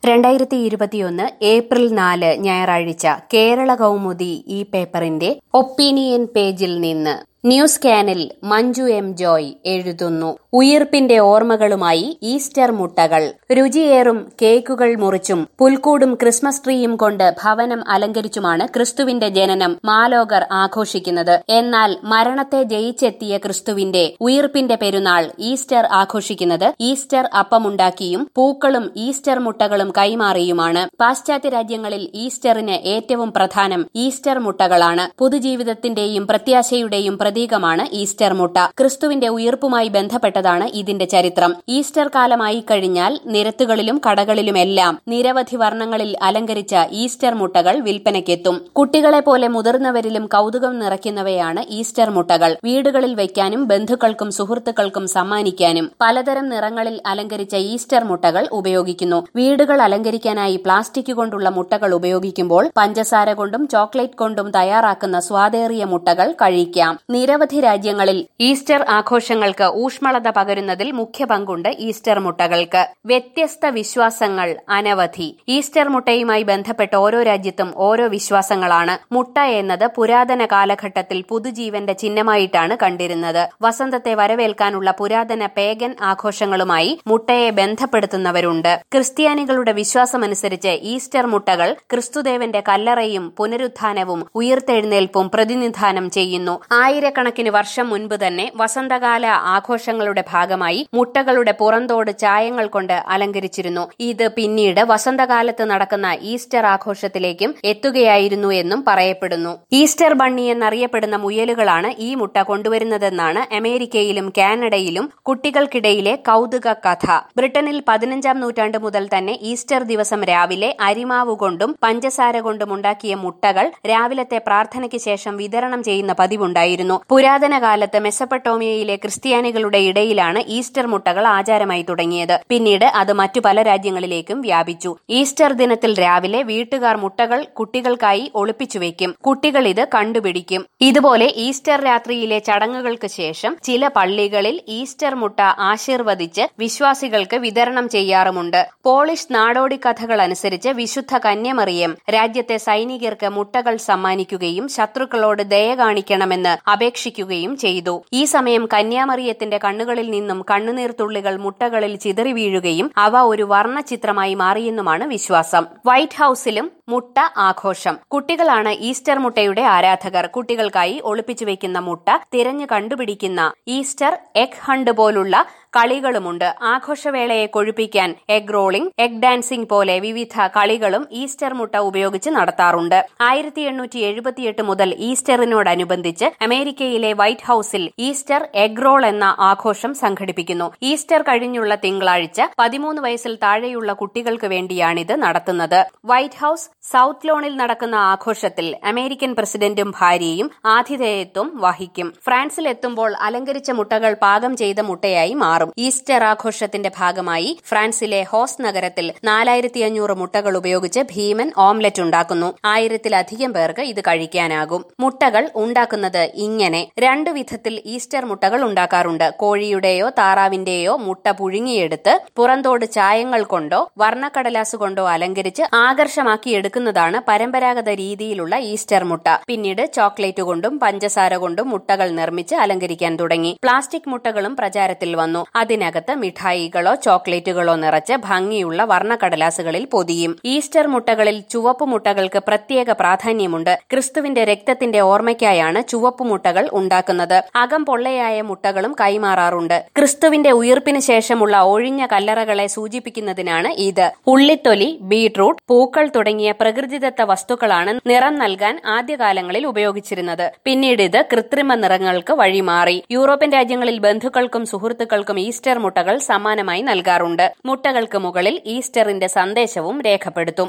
രണ്ടായിരത്തി ഇരുപത്തിയൊന്ന് ഏപ്രിൽ നാല് ഞായറാഴ്ച കേരള കൗമുദി ഈ പേപ്പറിന്റെ ഒപ്പീനിയൻ പേജിൽ നിന്ന് ന്യൂസ് കാനിൽ മഞ്ജു എം ജോയ് എഴുതുന്നു ഉയിർപ്പിന്റെ ഓർമ്മകളുമായി ഈസ്റ്റർ മുട്ടകൾ രുചിയേറും കേക്കുകൾ മുറിച്ചും പുൽക്കൂടും ക്രിസ്മസ് ട്രീയും കൊണ്ട് ഭവനം അലങ്കരിച്ചുമാണ് ക്രിസ്തുവിന്റെ ജനനം മാലോകർ ആഘോഷിക്കുന്നത് എന്നാൽ മരണത്തെ ജയിച്ചെത്തിയ ക്രിസ്തുവിന്റെ ഉയിർപ്പിന്റെ പെരുന്നാൾ ഈസ്റ്റർ ആഘോഷിക്കുന്നത് ഈസ്റ്റർ അപ്പമുണ്ടാക്കിയും പൂക്കളും ഈസ്റ്റർ മുട്ടകളും കൈമാറിയുമാണ് പാശ്ചാത്യ രാജ്യങ്ങളിൽ ഈസ്റ്ററിന് ഏറ്റവും പ്രധാനം ഈസ്റ്റർ മുട്ടകളാണ് പുതുജീവിതത്തിന്റെയും പ്രത്യാശയുടെയും പ്രതീകമാണ് ഈസ്റ്റർ മുട്ട ക്രിസ്തുവിന്റെ ഉയിർപ്പുമായി ബന്ധപ്പെട്ടതാണ് ഇതിന്റെ ചരിത്രം ഈസ്റ്റർ കാലമായി കഴിഞ്ഞാൽ നിരത്തുകളിലും കടകളിലുമെല്ലാം നിരവധി വർണ്ണങ്ങളിൽ അലങ്കരിച്ച ഈസ്റ്റർ മുട്ടകൾ വിൽപ്പനയ്ക്കെത്തും കുട്ടികളെ പോലെ മുതിർന്നവരിലും കൗതുകം നിറയ്ക്കുന്നവയാണ് ഈസ്റ്റർ മുട്ടകൾ വീടുകളിൽ വയ്ക്കാനും ബന്ധുക്കൾക്കും സുഹൃത്തുക്കൾക്കും സമ്മാനിക്കാനും പലതരം നിറങ്ങളിൽ അലങ്കരിച്ച ഈസ്റ്റർ മുട്ടകൾ ഉപയോഗിക്കുന്നു വീടുകൾ അലങ്കരിക്കാനായി പ്ലാസ്റ്റിക് കൊണ്ടുള്ള മുട്ടകൾ ഉപയോഗിക്കുമ്പോൾ പഞ്ചസാര കൊണ്ടും ചോക്ലേറ്റ് കൊണ്ടും തയ്യാറാക്കുന്ന സ്വാദേറിയ മുട്ടകൾ കഴിക്കാം നിരവധി രാജ്യങ്ങളിൽ ഈസ്റ്റർ ആഘോഷങ്ങൾക്ക് ഊഷ്മളത പകരുന്നതിൽ മുഖ്യ പങ്കുണ്ട് ഈസ്റ്റർ മുട്ടകൾക്ക് വ്യത്യസ്ത വിശ്വാസങ്ങൾ അനവധി ഈസ്റ്റർ മുട്ടയുമായി ബന്ധപ്പെട്ട് ഓരോ രാജ്യത്തും ഓരോ വിശ്വാസങ്ങളാണ് മുട്ട എന്നത് പുരാതന കാലഘട്ടത്തിൽ പുതുജീവന്റെ ചിഹ്നമായിട്ടാണ് കണ്ടിരുന്നത് വസന്തത്തെ വരവേൽക്കാനുള്ള പുരാതന പേഗൻ ആഘോഷങ്ങളുമായി മുട്ടയെ ബന്ധപ്പെടുത്തുന്നവരുണ്ട് ക്രിസ്ത്യാനികളുടെ വിശ്വാസമനുസരിച്ച് ഈസ്റ്റർ മുട്ടകൾ ക്രിസ്തുദേവന്റെ കല്ലറയും പുനരുത്ഥാനവും ഉയർത്തെഴുന്നേൽപ്പും പ്രതിനിധാനം ചെയ്യുന്നു ആയിരക്കണക്കിന് വർഷം മുൻപ് തന്നെ വസന്തകാല ആഘോഷങ്ങളുടെ ഭാഗമായി മുട്ടകളുടെ പുറന്തോട് ചായങ്ങൾ കൊണ്ട് അലങ്കരിച്ചിരുന്നു ഇത് പിന്നീട് വസന്തകാലത്ത് നടക്കുന്ന ഈസ്റ്റർ ആഘോഷത്തിലേക്കും എത്തുകയായിരുന്നു എന്നും പറയപ്പെടുന്നു ഈസ്റ്റർ ബണ്ണി എന്നറിയപ്പെടുന്ന മുയലുകളാണ് ഈ മുട്ട കൊണ്ടുവരുന്നതെന്നാണ് അമേരിക്കയിലും കാനഡയിലും കുട്ടികൾക്കിടയിലെ കൗതുക കഥ ബ്രിട്ടനിൽ പതിനഞ്ചാം നൂറ്റാണ്ട് മുതൽ തന്നെ ഈസ്റ്റർ ദിവസം രാവിലെ അരിമാവ് കൊണ്ടും പഞ്ചസാര കൊണ്ടും ഉണ്ടാക്കിയ മുട്ടകൾ രാവിലത്തെ പ്രാർത്ഥനയ്ക്ക് ശേഷം വിതരണം ചെയ്യുന്ന പതിവുണ്ടായിരുന്നു പുരാതന കാലത്ത് മെസ്സപ്പട്ടോമിയയിലെ ക്രിസ്ത്യാനികളുടെ ഇടയിലാണ് ഈസ്റ്റർ മുട്ടകൾ ആചാരമായി തുടങ്ങിയത് പിന്നീട് അത് മറ്റു പല രാജ്യങ്ങളിലേക്കും വ്യാപിച്ചു ഈസ്റ്റർ ദിനത്തിൽ രാവിലെ വീട്ടുകാർ മുട്ടകൾ കുട്ടികൾക്കായി ഒളിപ്പിച്ചു വെക്കും കുട്ടികൾ ഇത് കണ്ടുപിടിക്കും ഇതുപോലെ ഈസ്റ്റർ രാത്രിയിലെ ചടങ്ങുകൾക്ക് ശേഷം ചില പള്ളികളിൽ ഈസ്റ്റർ മുട്ട ആശീർവദിച്ച് വിശ്വാസികൾക്ക് വിതരണം ചെയ്യാറുമുണ്ട് പോളിഷ് നാടോടി കഥകൾ അനുസരിച്ച് വിശുദ്ധ കന്യമറിയം രാജ്യത്തെ സൈനികർക്ക് മുട്ടകൾ സമ്മാനിക്കുകയും ശത്രുക്കളോട് ദയ കാണിക്കണമെന്ന് അപേക്ഷിക്കുകയും ചെയ്തു ഈ സമയം കന്യാമറിയത്തിന്റെ കണ്ണുകളിൽ നിന്നും കണ്ണുനീർ തുള്ളികൾ മുട്ടകളിൽ ചിതറി വീഴുകയും അവ ഒരു വർണ്ണചിത്രമായി മാറിയെന്നുമാണ് വിശ്വാസം വൈറ്റ് ഹൌസിലും മുട്ട ആഘോഷം കുട്ടികളാണ് ഈസ്റ്റർ മുട്ടയുടെ ആരാധകർ കുട്ടികൾക്കായി ഒളിപ്പിച്ചു വെക്കുന്ന മുട്ട തിരഞ്ഞു കണ്ടുപിടിക്കുന്ന ഈസ്റ്റർ എഗ് ഹണ്ട് പോലുള്ള കളികളുമുണ്ട് ആഘോഷവേളയെ കൊഴുപ്പിക്കാൻ എഗ് റോളിംഗ് എഗ് ഡാൻസിംഗ് പോലെ വിവിധ കളികളും ഈസ്റ്റർ മുട്ട ഉപയോഗിച്ച് നടത്താറുണ്ട് ആയിരത്തി എണ്ണൂറ്റി എഴുപത്തിയെട്ട് മുതൽ ഈസ്റ്ററിനോടനുബന്ധിച്ച് അമേരിക്കയിലെ വൈറ്റ് ഹൌസിൽ ഈസ്റ്റർ എഗ് റോൾ എന്ന ആഘോഷം സംഘടിപ്പിക്കുന്നു ഈസ്റ്റർ കഴിഞ്ഞുള്ള തിങ്കളാഴ്ച പതിമൂന്ന് വയസ്സിൽ താഴെയുള്ള കുട്ടികൾക്ക് വേണ്ടിയാണിത് നടത്തുന്നത് വൈറ്റ് ഹൌസ് സൌത്ത് ലോണിൽ നടക്കുന്ന ആഘോഷത്തിൽ അമേരിക്കൻ പ്രസിഡന്റും ഭാര്യയും ആതിഥേയത്വം വഹിക്കും ഫ്രാൻസിൽ എത്തുമ്പോൾ അലങ്കരിച്ച മുട്ടകൾ പാകം ചെയ്ത മുട്ടയായി മാറും ഈസ്റ്റർ ആഘോഷത്തിന്റെ ഭാഗമായി ഫ്രാൻസിലെ ഹോസ് നഗരത്തിൽ നാലായിരത്തി അഞ്ഞൂറ് മുട്ടകൾ ഉപയോഗിച്ച് ഭീമൻ ഓംലെറ്റ് ഉണ്ടാക്കുന്നു ആയിരത്തിലധികം പേർക്ക് ഇത് കഴിക്കാനാകും മുട്ടകൾ ഉണ്ടാക്കുന്നത് ഇങ്ങനെ രണ്ടു വിധത്തിൽ ഈസ്റ്റർ മുട്ടകൾ ഉണ്ടാക്കാറുണ്ട് കോഴിയുടെയോ താറാവിന്റെയോ മുട്ട പുഴുങ്ങിയെടുത്ത് പുറന്തോട് ചായങ്ങൾ കൊണ്ടോ വർണ്ണക്കടലാസ് കൊണ്ടോ അലങ്കരിച്ച് ആകർഷമാക്കി എടുക്കുന്നതാണ് പരമ്പരാഗത രീതിയിലുള്ള ഈസ്റ്റർ മുട്ട പിന്നീട് ചോക്ലേറ്റ് കൊണ്ടും പഞ്ചസാര കൊണ്ടും മുട്ടകൾ നിർമ്മിച്ച് അലങ്കരിക്കാൻ തുടങ്ങി പ്ലാസ്റ്റിക് മുട്ടകളും പ്രചാരത്തിൽ വന്നു അതിനകത്ത് മിഠായികളോ ചോക്ലേറ്റുകളോ നിറച്ച് ഭംഗിയുള്ള വർണ്ണക്കടലാസുകളിൽ പൊതിയും ഈസ്റ്റർ മുട്ടകളിൽ ചുവപ്പ് മുട്ടകൾക്ക് പ്രത്യേക പ്രാധാന്യമുണ്ട് ക്രിസ്തുവിന്റെ രക്തത്തിന്റെ ഓർമ്മയ്ക്കായാണ് ചുവപ്പ് മുട്ടകൾ ഉണ്ടാക്കുന്നത് അകം പൊള്ളയായ മുട്ടകളും കൈമാറാറുണ്ട് ക്രിസ്തുവിന്റെ ഉയിർപ്പിന് ശേഷമുള്ള ഒഴിഞ്ഞ കല്ലറകളെ സൂചിപ്പിക്കുന്നതിനാണ് ഇത് ഉള്ളിത്തൊലി ബീട്രൂട്ട് പൂക്കൾ തുടങ്ങിയ പ്രകൃതിദത്ത വസ്തുക്കളാണ് നിറം നൽകാൻ ആദ്യകാലങ്ങളിൽ ഉപയോഗിച്ചിരുന്നത് പിന്നീട് ഇത് കൃത്രിമ നിറങ്ങൾക്ക് വഴിമാറി യൂറോപ്യൻ രാജ്യങ്ങളിൽ ബന്ധുക്കൾക്കും സുഹൃത്തുക്കൾക്കും ഈസ്റ്റർ മുട്ടകൾ സമ്മാനമായി നൽകാറുണ്ട് മുട്ടകൾക്ക് മുകളിൽ ഈസ്റ്ററിന്റെ സന്ദേശവും രേഖപ്പെടുത്തും